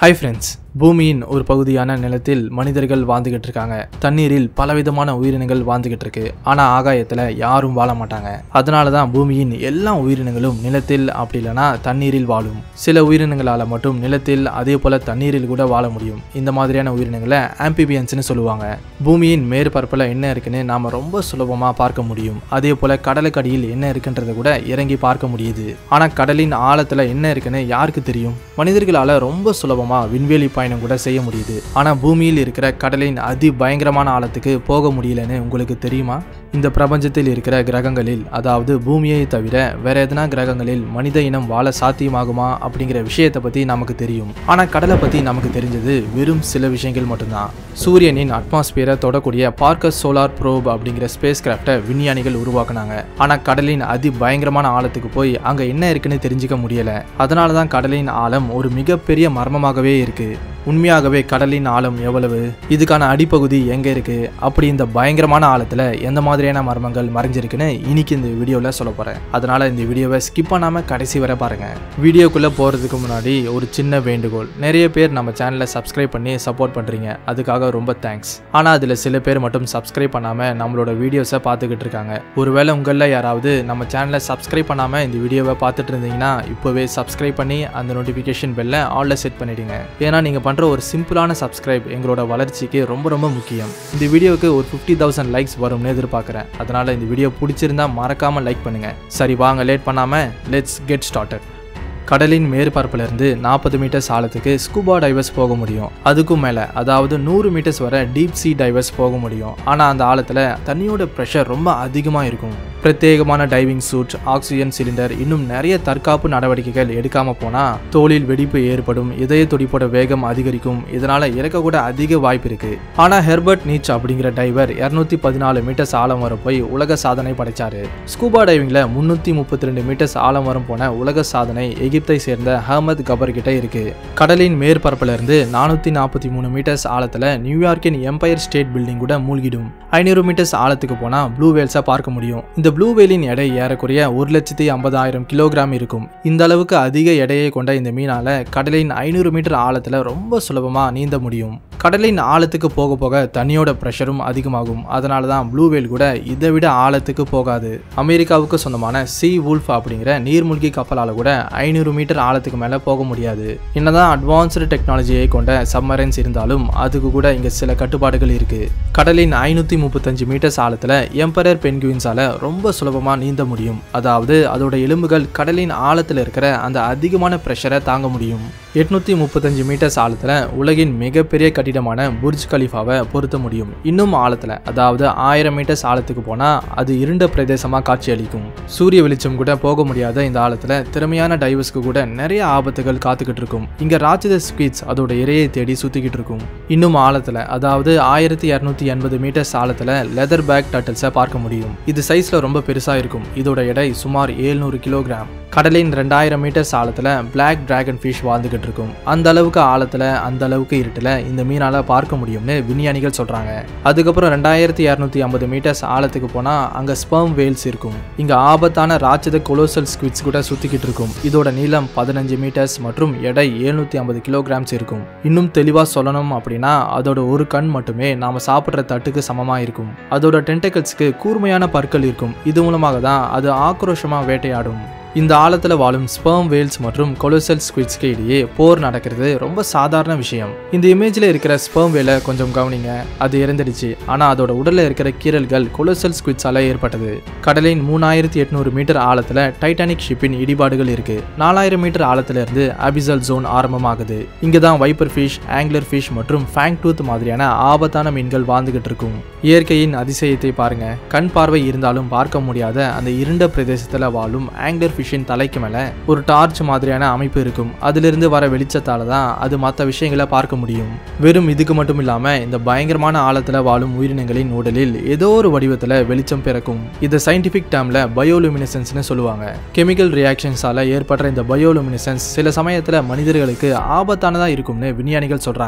hi friends பூமியின் ஒரு பகுதியான நிலத்தில் மனிதர்கள் வாழ்ந்துகிட்டு இருக்காங்க தண்ணீரில் பலவிதமான உயிரினங்கள் வாழ்ந்துகிட்டு இருக்கு ஆனா ஆகாயத்துல யாரும் வாழ மாட்டாங்க அதனால தான் பூமியின் எல்லா உயிரினங்களும் நிலத்தில் அப்படி இல்லைன்னா தண்ணீரில் வாழும் சில உயிரினங்களால மட்டும் நிலத்தில் அதே போல தண்ணீரில் கூட வாழ முடியும் இந்த மாதிரியான உயிரினங்களை ஆம்பிபியன்ஸ்னு சொல்லுவாங்க பூமியின் மேற்பரப்புல என்ன இருக்குன்னு நாம ரொம்ப சுலபமா பார்க்க முடியும் அதே போல கடலுக்கடியில் என்ன இருக்குன்றத கூட இறங்கி பார்க்க முடியுது ஆனா கடலின் ஆழத்துல என்ன இருக்குன்னு யாருக்கு தெரியும் மனிதர்களால ரொம்ப சுலபமா விண்வெளி பயணம் கூட செய்ய முடியுது ஆனா பூமியில் இருக்கிற கடலின் அதி பயங்கரமான ஆழத்துக்கு போக முடியலன்னு உங்களுக்கு தெரியுமா இந்த பிரபஞ்சத்தில் இருக்கிற கிரகங்களில் அதாவது பூமியை தவிர வேற எதனா கிரகங்களில் மனித இனம் வாழ சாத்தியமாகுமா அப்படிங்கிற விஷயத்தை பத்தி நமக்கு தெரியும் ஆனா கடலை பத்தி நமக்கு தெரிஞ்சது வெறும் சில விஷயங்கள் மட்டும்தான் சூரியனின் அட்மாஸ்பியரை தொடக்கூடிய பார்க்கர் சோலார் ப்ரோப் அப்படிங்கிற ஸ்பேஸ் கிராஃப்டை விஞ்ஞானிகள் உருவாக்குனாங்க ஆனா கடலின் அதி பயங்கரமான ஆழத்துக்கு போய் அங்க என்ன இருக்குன்னு தெரிஞ்சுக்க முடியல அதனால தான் கடலின் ஆழம் ஒரு மிகப்பெரிய மர்மமாகவே இருக்கு உண்மையாகவே கடலின் ஆழம் எவ்வளவு இதுக்கான அடிப்பகுதி எங்க இருக்கு அப்படி இந்த பயங்கரமான ஆழத்துல எந்த மாதிரியான மர்மங்கள் மறைஞ்சிருக்குன்னு இன்னைக்கு இந்த வீடியோல சொல்ல போறேன் அதனால இந்த வீடியோவை ஸ்கிப் பண்ணாம கடைசி வரை பாருங்க வீடியோக்குள்ள போறதுக்கு முன்னாடி ஒரு சின்ன வேண்டுகோள் நிறைய பேர் நம்ம சேனலை சப்ஸ்கிரைப் பண்ணி சப்போர்ட் பண்றீங்க அதுக்காக ரொம்ப தேங்க்ஸ் ஆனா அதுல சில பேர் மட்டும் சப்ஸ்கிரைப் பண்ணாம நம்மளோட வீடியோஸை பார்த்துக்கிட்டு இருக்காங்க ஒருவேளை உங்களில் யாராவது நம்ம சேனலை சப்ஸ்கிரைப் பண்ணாம இந்த வீடியோவை பார்த்துட்டு இருந்தீங்கன்னா இப்போவே சப்ஸ்கிரைப் பண்ணி அந்த நோட்டிஃபிகேஷன் பெல்லை ஆல்ல செட் பண்ணிடுங்க ஏன்னா நீங்க பண்ற ஒரு சிம்பிளான சப்ஸ்கிரைப் எங்களோட வளர்ச்சிக்கு ரொம்ப ரொம்ப முக்கியம் இந்த வீடியோவுக்கு ஒரு ஃபிஃப்டி தௌசண்ட் லைக்ஸ் வரும்னு எதிர்பார்க்குறேன் அதனால இந்த வீடியோ பிடிச்சிருந்தா மறக்காம லைக் பண்ணுங்க சரி வாங்க லேட் பண்ணாம லெட்ஸ் கெட் ஸ்டார்டட் கடலின் மேற்பரப்பிலிருந்து நாற்பது மீட்டர்ஸ் ஆழத்துக்கு ஸ்கூபா டைவர்ஸ் போக முடியும் அதுக்கும் மேலே அதாவது நூறு மீட்டர்ஸ் வரை டீப் சி டைவர்ஸ் போக முடியும் ஆனால் அந்த ஆழத்தில் தண்ணியோட ப்ரெஷர் ரொம்ப அதிகமாக இருக்கும் பிரத்யேகமான டைவிங் சூட் ஆக்சிஜன் சிலிண்டர் இன்னும் நிறைய தற்காப்பு நடவடிக்கைகள் எடுக்காம போனால் தோலில் வெடிப்பு ஏற்படும் இதய துடிப்போட வேகம் அதிகரிக்கும் இதனால இறக்க கூட அதிக வாய்ப்பு இருக்கு ஆனால் ஹெர்பர்ட் நீச் அப்படிங்கிற டைவர் இரநூத்தி பதினாலு மீட்டர்ஸ் ஆழம் வரும் போய் உலக சாதனை படைச்சாரு ஸ்கூபா டைவிங்ல முன்னூத்தி முப்பத்தி ரெண்டு மீட்டர்ஸ் ஆழம் வரும் போன உலக சாதனை எகிப்தை சேர்ந்த அஹமத் கபர் கிட்ட இருக்கு கடலின் மேற்பரப்புல இருந்து நானூத்தி நாற்பத்தி மூணு மீட்டர்ஸ் ஆழத்துல நியூயார்க்கின் எம்பயர் ஸ்டேட் பில்டிங் கூட மூழ்கிடும் ஐநூறு மீட்டர்ஸ் ஆழத்துக்கு போனா ப்ளூ வேல்ஸை பார்க்க முடியும் இந்த ப்ளூ வேலின் எடை ஏறக்குறைய ஒரு லட்சத்தி ஐம்பதாயிரம் கிலோகிராம் இருக்கும் இந்த அளவுக்கு அதிக எடையை கொண்ட இந்த மீனால கடலின் ஐநூறு மீட்டர் ஆழத்துல ரொம்ப சுலபமா நீந்த முடியும் கடலின் ஆழத்துக்கு போக போக தண்ணியோட ப்ரெஷரும் அதிகமாகும் அதனால தான் ப்ளூ வேல் கூட இதை விட ஆழத்துக்கு போகாது அமெரிக்காவுக்கு சொந்தமான சி வூல்ஃப் அப்படிங்கிற நீர்மூழ்கி கப்பலால் கூட ஐநூறு மீட்டர் ஆழத்துக்கு மேலே போக முடியாது என்னதான் அட்வான்ஸ்டு டெக்னாலஜியை கொண்ட சப்மரைன்ஸ் இருந்தாலும் அதுக்கு கூட இங்கே சில கட்டுப்பாடுகள் இருக்கு கடலின் ஐநூற்றி முப்பத்தஞ்சு மீட்டர்ஸ் ஆழத்தில் எம்பரர் பென்குயின்ஸால ரொம்ப சுலபமாக நீந்த முடியும் அதாவது அதோட எலும்புகள் கடலின் ஆழத்தில் இருக்கிற அந்த அதிகமான ப்ரெஷரை தாங்க முடியும் எட்நூற்றி முப்பத்தஞ்சு மீட்டர்ஸ் ஆழத்தில் உலகின் மிகப்பெரிய கட்டிடமான புர்ஜ் கலிஃபாவை பொருத்த முடியும் இன்னும் ஆழத்தில் அதாவது ஆயிரம் மீட்டர்ஸ் ஆழத்துக்கு போனால் அது இருண்ட பிரதேசமாக காட்சியளிக்கும் சூரிய வெளிச்சம் கூட போக முடியாத இந்த ஆழத்தில் திறமையான டைவர்ஸ்க்கு கூட நிறைய ஆபத்துகள் காத்துக்கிட்டு இருக்கும் இங்கே ராட்சத ஸ்குவிட்ஸ் அதோட இரையை தேடி சுற்றிக்கிட்டு இருக்கும் இன்னும் ஆழத்தில் அதாவது ஆயிரத்தி இரநூத்தி எண்பது மீட்டர்ஸ் ஆழத்தில் லெதர் பேக் டட்டல்ஸை பார்க்க முடியும் இது சைஸில் ரொம்ப பெருசாக இருக்கும் இதோட எடை சுமார் ஏழ்நூறு கிலோகிராம் கடலின் ரெண்டாயிரம் மீட்டர்ஸ் ஆழத்தில் பிளாக் டிராகன் ஃபிஷ் வாழ்ந்துகிட்டு இருக்கும் அந்த அளவுக்கு ஆழத்தில் அந்த அளவுக்கு இருட்டில் இந்த மீனால் பார்க்க முடியும்னு விஞ்ஞானிகள் சொல்கிறாங்க அதுக்கப்புறம் ரெண்டாயிரத்தி இரநூத்தி ஐம்பது மீட்டர்ஸ் ஆழத்துக்கு போனால் அங்கே ஸ்பெர்ம் வேல்ஸ் இருக்கும் இங்கே ஆபத்தான ராட்சத கொலோசல் ஸ்குவிட்ஸ் கூட சுற்றிக்கிட்டு இருக்கும் இதோட நீளம் பதினஞ்சு மீட்டர்ஸ் மற்றும் எடை எழுநூற்றி ஐம்பது கிலோகிராம்ஸ் இருக்கும் இன்னும் தெளிவாக சொல்லணும் அப்படின்னா அதோட ஒரு கண் மட்டுமே நாம் சாப்பிட்ற தட்டுக்கு சமமாக இருக்கும் அதோட டென்டக்கல்ஸ்க்கு கூர்மையான பற்கள் இருக்கும் இது மூலமாக தான் அது ஆக்ரோஷமாக வேட்டையாடும் இந்த ஆழத்தில் வாழும் ஸ்பெர்ம் வேல்ஸ் மற்றும் கொலோசல் ஸ்குவிட்ஸ்க்கு இடையே போர் நடக்கிறது ரொம்ப சாதாரண விஷயம் இந்த இமேஜில் இருக்கிற ஸ்பெர்ம் வேலை கொஞ்சம் கவனிங்க அது இறந்துடுச்சு ஆனால் அதோட உடலில் இருக்கிற கீறல்கள் கொலோசல் ஸ்குவிட்ஸால் ஏற்பட்டது கடலின் மூணாயிரத்தி எட்நூறு மீட்டர் ஆழத்தில் டைட்டானிக் ஷிப்பின் இடிபாடுகள் இருக்கு நாலாயிரம் மீட்டர் ஆழத்துல இருந்து அபிசல் ஜோன் ஆரம்பமாகுது இங்கே தான் வைப்பர் ஃபிஷ் ஆங்கிலர் ஃபிஷ் மற்றும் ஃபேங் டூத் மாதிரியான ஆபத்தான மீன்கள் வாழ்ந்துகிட்டு இருக்கும் இயற்கையின் அதிசயத்தை பாருங்க கண் பார்வை இருந்தாலும் பார்க்க முடியாத அந்த இருண்ட பிரதேசத்தில் வாழும் ஆங்கிலர் ஃபிஷ்ஷின் தலைக்கு மேலே ஒரு டார்ச் மாதிரியான அமைப்பு இருக்கும் அதிலிருந்து வர வெளிச்சத்தால தான் அது மற்ற விஷயங்களை பார்க்க முடியும் வெறும் இதுக்கு மட்டும் இல்லாமல் இந்த பயங்கரமான ஆழத்தில் வாழும் உயிரினங்களின் உடலில் ஏதோ ஒரு வடிவத்தில் வெளிச்சம் பிறக்கும் இதை சயின்டிஃபிக் டேர்மில் பயோலுமினசன்ஸ்னு சொல்லுவாங்க கெமிக்கல் ரியாக்ஷன்ஸால் ஏற்படுற இந்த பயோலுமினசன்ஸ் சில சமயத்தில் மனிதர்களுக்கு ஆபத்தானதாக இருக்கும்னு விஞ்ஞானிகள் சொல்கிறாங்க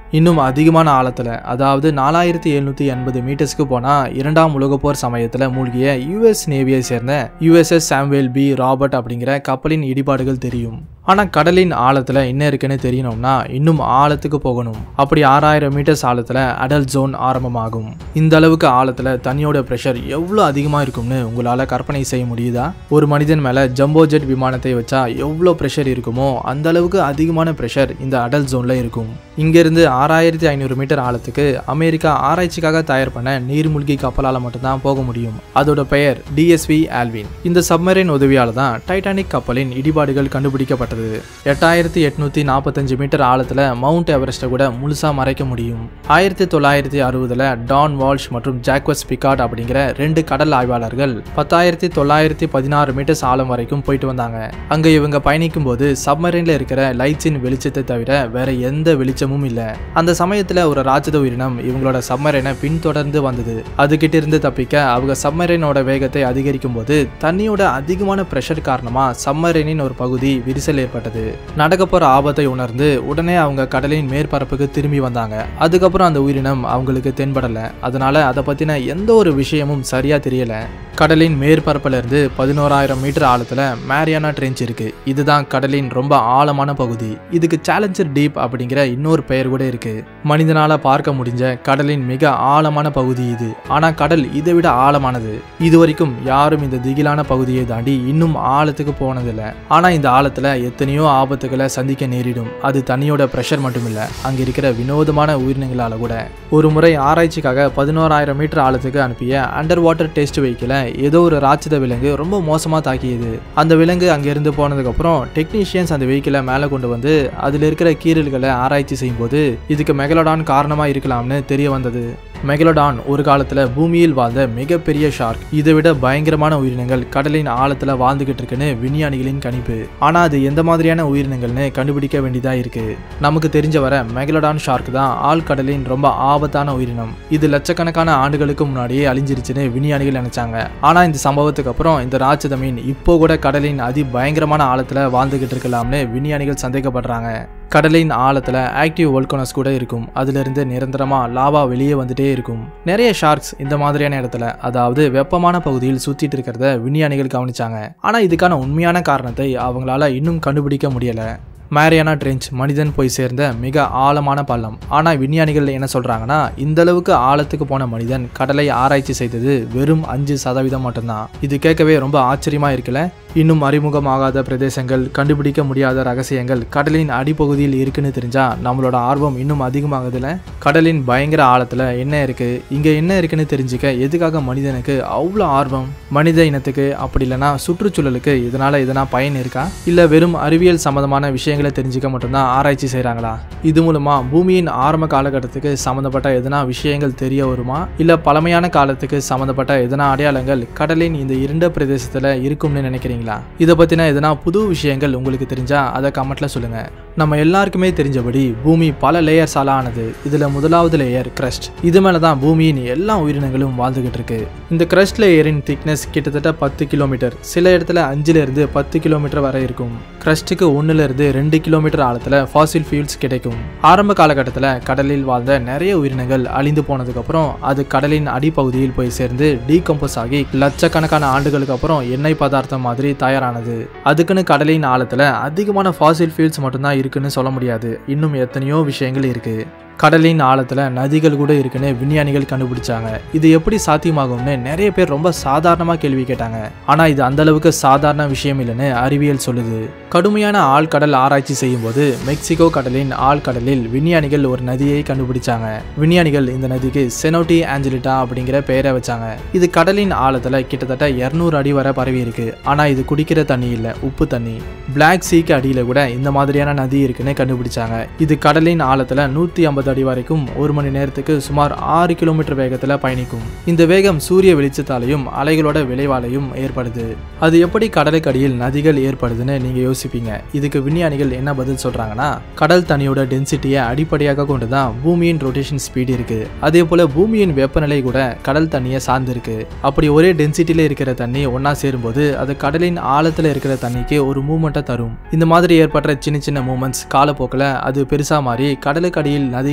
இன்னும் அதிகமான ஆழத்துல அதாவது நாலாயிரத்தி எழுநூத்தி எண்பது மீட்டர்ஸ்க்கு போனா இரண்டாம் உலகப் போர் சமயத்துல மூழ்கிய யுஎஸ் நேவியை சேர்ந்த யுஎஸ்எஸ் சாம்வேல் பி ராபர்ட் அப்படிங்கிற கப்பலின் இடிபாடுகள் தெரியும் ஆனா கடலின் ஆழத்துல என்ன இருக்குன்னு தெரியணும்னா இன்னும் ஆழத்துக்கு போகணும் அப்படி ஆறாயிரம் மீட்டர்ஸ் ஆழத்துல அடல் ஜோன் ஆரம்பமாகும் இந்த அளவுக்கு ஆழத்துல தண்ணியோட ப்ரெஷர் எவ்வளவு அதிகமா இருக்கும்னு உங்களால கற்பனை செய்ய முடியுதா ஒரு மனிதன் மேல ஜம்போ ஜெட் விமானத்தை வச்சா எவ்வளோ ப்ரெஷர் இருக்குமோ அந்த அளவுக்கு அதிகமான ப்ரெஷர் இந்த அடல் ஜோன்ல இருக்கும் இங்கிருந்து ஆறாயிரத்தி ஐநூறு மீட்டர் ஆழத்துக்கு அமெரிக்கா ஆராய்ச்சிக்காக தயார் பண்ண நீர்மூழ்கி கப்பலால் மட்டும்தான் போக முடியும் அதோட பெயர் டிஎஸ்வி ஆல்வின் இந்த சப்மரைன் உதவியால தான் டைட்டானிக் கப்பலின் இடிபாடுகள் கண்டுபிடிக்கப்பட்டது எட்டாயிரத்தி எட்நூத்தி நாற்பத்தஞ்சு மீட்டர் ஆழத்துல மவுண்ட் எவரெஸ்ட்டை கூட முழுசா மறைக்க முடியும் ஆயிரத்தி தொள்ளாயிரத்தி அறுபதுல டான் வால்ஷ் மற்றும் ஜாக்வஸ் பிகார்ட் அப்படிங்கிற ரெண்டு கடல் ஆய்வாளர்கள் பத்தாயிரத்தி தொள்ளாயிரத்தி பதினாறு மீட்டர்ஸ் ஆழம் வரைக்கும் போயிட்டு வந்தாங்க அங்க இவங்க பயணிக்கும் போது சப்மரைன்ல இருக்கிற லைட்ஸின் வெளிச்சத்தை தவிர வேற எந்த வெளிச்சமும் இல்ல அந்த சமயத்துல ஒரு ராட்சத உயிரினம் இவங்களோட சப்மரைனை பின்தொடர்ந்து வந்தது அதுகிட்ட இருந்து தப்பிக்க அவங்க சப்மரைனோட வேகத்தை அதிகரிக்கும் போது தண்ணியோட அதிகமான பிரஷர் காரணமா சப்மரைனின் ஒரு பகுதி விரிசல் ஏற்பட்டது நடக்க போற ஆபத்தை உணர்ந்து உடனே அவங்க கடலின் மேற்பரப்புக்கு திரும்பி வந்தாங்க அதுக்கப்புறம் அந்த உயிரினம் அவங்களுக்கு தென்படல அதனால அதை பத்தின எந்த ஒரு விஷயமும் சரியா தெரியல கடலின் மேற்பரப்புல இருந்து பதினோராயிரம் மீட்டர் ஆழத்துல மேரியானா ட்ரெஞ்ச் இருக்கு இதுதான் கடலின் ரொம்ப ஆழமான பகுதி இதுக்கு சேலஞ்சர் டீப் அப்படிங்கிற இன்னொரு பெயர் கூட இருக்கு மனிதனால பார்க்க முடிஞ்ச கடலின் மிக ஆழமான பகுதி இது ஆனா கடல் இதை விட ஆழமானது இது வரைக்கும் யாரும் இந்த திகிலான பகுதியை தாண்டி இன்னும் ஆழத்துக்கு போனதில்லை ஆனா இந்த ஆழத்துல எத்தனையோ ஆபத்துகளை சந்திக்க நேரிடும் அது தண்ணியோட ப்ரெஷர் மட்டும் இல்ல அங்க இருக்கிற வினோதமான உயிரினங்களால கூட ஒரு முறை ஆராய்ச்சிக்காக பதினோராயிரம் மீட்டர் ஆழத்துக்கு அனுப்பிய அண்டர் வாட்டர் டெஸ்ட் வெஹிக்கிளை ஏதோ ஒரு ராட்சத விலங்கு ரொம்ப மோசமா தாக்கியது அந்த விலங்கு அங்கிருந்து போனதுக்கு அப்புறம் டெக்னீஷியன்ஸ் அந்த வெஹிக்கிளை மேலே கொண்டு வந்து அதுல இருக்கிற கீறல்களை ஆராய்ச்சி செய்யும்போது இதுக்கு மெகலடான் காரணமா இருக்கலாம்னு தெரிய வந்தது மெகலடான் ஒரு காலத்துல பூமியில் வாழ்ந்த மிகப்பெரிய ஷார்க் இதை விட பயங்கரமான உயிரினங்கள் கடலின் ஆழத்துல வாழ்ந்துகிட்டு இருக்குன்னு விஞ்ஞானிகளின் கணிப்பு ஆனா அது எந்த மாதிரியான உயிரினங்கள்னு கண்டுபிடிக்க வேண்டியதா இருக்கு நமக்கு தெரிஞ்ச வர மெகலடான் ஷார்க் தான் ஆழ்கடலின் ரொம்ப ஆபத்தான உயிரினம் இது லட்சக்கணக்கான ஆண்டுகளுக்கு முன்னாடியே அழிஞ்சிருச்சுன்னு விஞ்ஞானிகள் நினைச்சாங்க ஆனா இந்த சம்பவத்துக்கு அப்புறம் இந்த ராட்சத மீன் இப்போ கூட கடலின் அதி பயங்கரமான ஆழத்துல வாழ்ந்துகிட்டு இருக்கலாம்னு விஞ்ஞானிகள் சந்தேகப்படுறாங்க கடலின் ஆழத்துல ஆக்டிவ் வோல்கனோஸ் கூட இருக்கும் அதுல இருந்து நிரந்தரமா லாவா வெளியே வந்துட்டே இருக்கும் நிறைய ஷார்க்ஸ் இந்த மாதிரியான இடத்துல அதாவது வெப்பமான பகுதியில் சுத்திட்டு இருக்கிறத விஞ்ஞானிகள் கவனிச்சாங்க ஆனா இதுக்கான உண்மையான காரணத்தை அவங்களால இன்னும் கண்டுபிடிக்க முடியல மேரியானா ட்ரெஞ்ச் மனிதன் போய் சேர்ந்த மிக ஆழமான பள்ளம் ஆனால் விஞ்ஞானிகள் என்ன சொல்றாங்கன்னா இந்த அளவுக்கு ஆழத்துக்கு போன மனிதன் கடலை ஆராய்ச்சி செய்தது வெறும் அஞ்சு சதவீதம் மட்டும்தான் இது கேட்கவே ரொம்ப ஆச்சரியமா இருக்குல்ல இன்னும் அறிமுகமாகாத பிரதேசங்கள் கண்டுபிடிக்க முடியாத ரகசியங்கள் கடலின் அடிப்பகுதியில் இருக்குன்னு தெரிஞ்சா நம்மளோட ஆர்வம் இன்னும் அதிகமாகுதுல கடலின் பயங்கர ஆழத்துல என்ன இருக்கு இங்க என்ன இருக்குன்னு தெரிஞ்சுக்க எதுக்காக மனிதனுக்கு அவ்வளோ ஆர்வம் மனித இனத்துக்கு அப்படி இல்லைன்னா சுற்றுச்சூழலுக்கு இதனால எதனா பயன் இருக்கா இல்ல வெறும் அறிவியல் சம்பந்தமான விஷயங்களை தெரிஞ்சுக்க மட்டும்தான் ஆராய்ச்சி செய்றாங்களா இது மூலமா பூமியின் ஆரம்ப காலகட்டத்துக்கு சம்மந்தப்பட்ட எதனா விஷயங்கள் தெரிய வருமா இல்ல பழமையான காலத்துக்கு சம்மந்தப்பட்ட எதனா அடையாளங்கள் கடலின் இந்த இருண்ட பிரதேசத்துல இருக்கும்னு நினைக்கிறீங்களா இதை பத்தின எதனா புது விஷயங்கள் உங்களுக்கு தெரிஞ்சா அதை கமெண்ட்ல சொல்லுங்க நம்ம எல்லாருக்குமே தெரிஞ்சபடி பூமி பல லேயர்ஸால ஆனது இதுல முதலாவது லேயர் கிரஸ்ட் இது மேல தான் பூமியின் எல்லா உயிரினங்களும் வாழ்ந்துகிட்டு இருக்கு இந்த கிரஸ்ட் லேயரின் திக்னஸ் கிட்டத்தட்ட பத்து கிலோமீட்டர் சில இடத்துல அஞ்சுல இருந்து பத்து கிலோமீட்டர் வரை இருக்கும் கிரஸ்ட்டுக்கு ஒண்ணுல இருந்து ரெண்டு கிலோமீட்டர் ஆழத்துல ஃபாசில் ஃபியூல்ஸ் கிடைக்கும் ஆரம்ப காலகட்டத்தில் கடலில் வாழ்ந்த நிறைய உயிரினங்கள் அழிந்து போனதுக்கு அப்புறம் அது கடலின் அடிப்பகுதியில் போய் சேர்ந்து டீகம்போஸ் ஆகி லட்சக்கணக்கான ஆண்டுகளுக்கு அப்புறம் எண்ணெய் பதார்த்தம் மாதிரி தயாரானது அதுக்குன்னு கடலின் ஆழத்துல அதிகமான ஃபாசில் ஃபியூல்ஸ் மட்டும்தான் இருக்குன்னு சொல்ல முடியாது இன்னும் எத்தனையோ விஷயங்கள் இருக்கு கடலின் ஆழத்துல நதிகள் கூட இருக்குன்னு விஞ்ஞானிகள் கண்டுபிடிச்சாங்க இது எப்படி சாத்தியமாகும்னு நிறைய பேர் ரொம்ப சாதாரணமா கேள்வி கேட்டாங்க ஆனா இது அந்த அளவுக்கு சாதாரண விஷயம் இல்லைன்னு அறிவியல் சொல்லுது கடுமையான ஆழ்கடல் ஆராய்ச்சி செய்யும் போது மெக்சிகோ கடலின் ஆழ்கடலில் விஞ்ஞானிகள் ஒரு நதியை கண்டுபிடிச்சாங்க விஞ்ஞானிகள் இந்த நதிக்கு செனோட்டி ஆஞ்சலிட்டா அப்படிங்கிற பெயரை வச்சாங்க இது கடலின் ஆழத்துல கிட்டத்தட்ட 200 அடி வரை பரவி இருக்கு ஆனா இது குடிக்கிற தண்ணி இல்ல உப்பு தண்ணி பிளாக் சீக்கு அடியில கூட இந்த மாதிரியான நதி இருக்குன்னு கண்டுபிடிச்சாங்க இது கடலின் ஆழத்துல நூத்தி ஐம்பது அடி வரைக்கும் ஒரு மணி நேரத்துக்கு சுமார் ஆறு கிலோமீட்டர் வேகத்துல பயணிக்கும் இந்த வேகம் சூரிய வெளிச்சத்தாலையும் அலைகளோட விளைவாலையும் ஏற்படுது அது எப்படி கடலுக்கடியில் நதிகள் ஏற்படுதுன்னு நீங்க யோசிப்பீங்க இதுக்கு விஞ்ஞானிகள் என்ன பதில் சொல்றாங்கன்னா கடல் தண்ணியோட டென்சிட்டியை அடிப்படையாக கொண்டு தான் பூமியின் ரொட்டேஷன் ஸ்பீடு இருக்கு அதே போல பூமியின் வெப்பநிலை கூட கடல் தண்ணியை சார்ந்து இருக்கு அப்படி ஒரே டென்சிட்டியில இருக்கிற தண்ணி ஒண்ணா சேரும்போது அது கடலின் ஆழத்துல இருக்கிற தண்ணிக்கு ஒரு மூமெண்ட்டை தரும் இந்த மாதிரி ஏற்படுற சின்ன சின்ன மூமெண்ட்ஸ் காலப்போக்கில் அது பெருசா மாறி கடலுக்கடியில் நதிகள்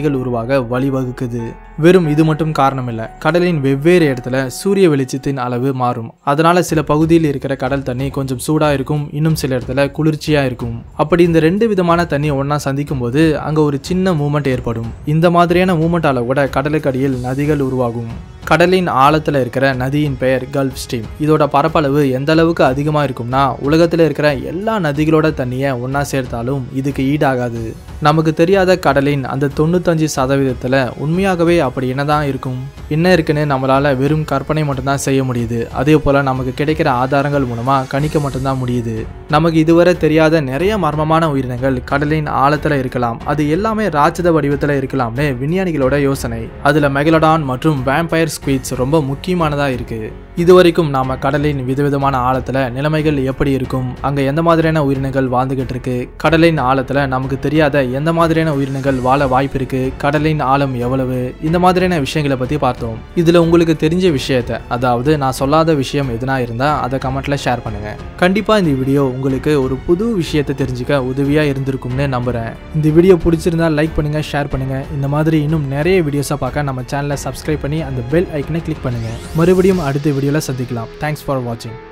நதிகள் உருவாக வழிவகுக்குது வெறும் இது மட்டும் காரணம் இல்லை கடலின் வெவ்வேறு இடத்துல சூரிய வெளிச்சத்தின் அளவு மாறும் அதனால சில பகுதியில் இருக்கிற கடல் தண்ணி கொஞ்சம் சூடா இருக்கும் இன்னும் சில இடத்துல குளிர்ச்சியா இருக்கும் அப்படி இந்த ரெண்டு விதமான தண்ணி ஒண்ணா சந்திக்கும் போது அங்க ஒரு சின்ன மூமெண்ட் ஏற்படும் இந்த மாதிரியான மூமெண்டால கூட கடலுக்கு அடியில் நதிகள் உருவாகும் கடலின் ஆழத்தில் இருக்கிற நதியின் பெயர் கல்ஃப் ஸ்ட்ரீம் இதோட பரப்பளவு எந்த அளவுக்கு அதிகமாக இருக்கும்னா உலகத்தில் இருக்கிற எல்லா நதிகளோட தண்ணியை ஒன்றா சேர்த்தாலும் இதுக்கு ஈடாகாது நமக்கு தெரியாத கடலின் அந்த தொண்ணூத்தஞ்சு சதவீதத்தில் உண்மையாகவே அப்படி என்னதான் இருக்கும் என்ன இருக்குன்னு நம்மளால் வெறும் கற்பனை மட்டும்தான் செய்ய முடியுது அதே போல் நமக்கு கிடைக்கிற ஆதாரங்கள் மூலமாக கணிக்க மட்டும்தான் முடியுது நமக்கு இதுவரை தெரியாத நிறைய மர்மமான உயிரினங்கள் கடலின் ஆழத்தில் இருக்கலாம் அது எல்லாமே ராட்சத வடிவத்தில் இருக்கலாம்னு விஞ்ஞானிகளோட யோசனை அதில் மெகலடான் மற்றும் வேம்பயர் ஸ்குவீட்ஸ் ரொம்ப முக்கியமானதாக இருக்குது இதுவரைக்கும் நாம கடலின் விதவிதமான ஆழத்துல நிலைமைகள் எப்படி இருக்கும் அங்க எந்த மாதிரியான உயிரினங்கள் வாழ்ந்துகிட்டு இருக்கு கடலின் ஆழத்துல நமக்கு தெரியாத எந்த மாதிரியான உயிரினங்கள் வாழ வாய்ப்பு இருக்கு கடலின் ஆழம் எவ்வளவு இந்த மாதிரியான விஷயங்களை பத்தி பார்த்தோம் இதுல உங்களுக்கு தெரிஞ்ச விஷயத்த அதாவது நான் சொல்லாத விஷயம் எதுனா இருந்தா அதை கமெண்ட்ல ஷேர் பண்ணுங்க கண்டிப்பா இந்த வீடியோ உங்களுக்கு ஒரு புது விஷயத்தை தெரிஞ்சுக்க உதவியா இருந்திருக்கும்னு நம்புறேன் இந்த வீடியோ பிடிச்சிருந்தா லைக் பண்ணுங்க ஷேர் பண்ணுங்க இந்த மாதிரி இன்னும் நிறைய வீடியோஸை பார்க்க நம்ம சேனலை சப்ஸ்கிரைப் பண்ணி அந்த பெல் ஐக்கனை கிளிக் பண்ணுங்க மறுபடியும் அடுத்த வீடியோவில் சந்திக்கலாம் தேங்க்ஸ் ஃபார் வாட்சிங்